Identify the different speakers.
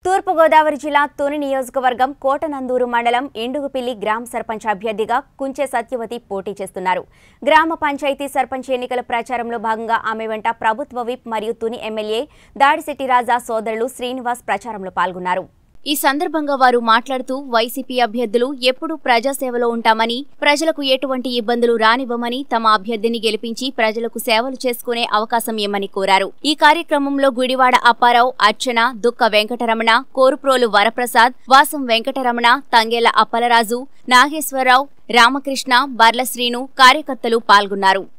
Speaker 1: తూర్పుగోదావరి జిల్లా తుని నియోజకవర్గం కోటనందూరు మండలం ఎండుగుపిల్లి గ్రామ సర్పంచ్ అభ్యర్థిగా కుంచె సత్యవతి పోటీ చేస్తున్నారు గ్రామ పంచాయతీ సర్పంచ్ ఎన్నికల ప్రచారంలో భాగంగా ఆమె వెంట ప్రభుత్వ విప్ మరియు తుని ఎమ్మెల్యే దాడిశెట్టి రాజా సోదరులు శ్రీనివాస్ ప్రచారంలో పాల్గొన్నారు ఈ సందర్భంగా వారు మాట్లాడుతూ వైసీపీ అభ్యర్థులు ఎప్పుడూ ప్రజాసేవలో ఉంటామని ప్రజలకు ఎటువంటి ఇబ్బందులు రానివ్వమని తమ అభ్యర్థిని గెలిపించి ప్రజలకు సేవలు చేసుకునే అవకాశం ఇమ్మని కోరారు ఈ కార్యక్రమంలో గుడివాడ అప్పారావు అర్చన దుక్క వెంకటరమణ కోరుప్రోలు వరప్రసాద్ వాసం వెంకటరమణ తంగేల అప్పలరాజు నాగేశ్వరరావు రామకృష్ణ బర్ల శ్రీను కార్యకర్తలు పాల్గొన్నారు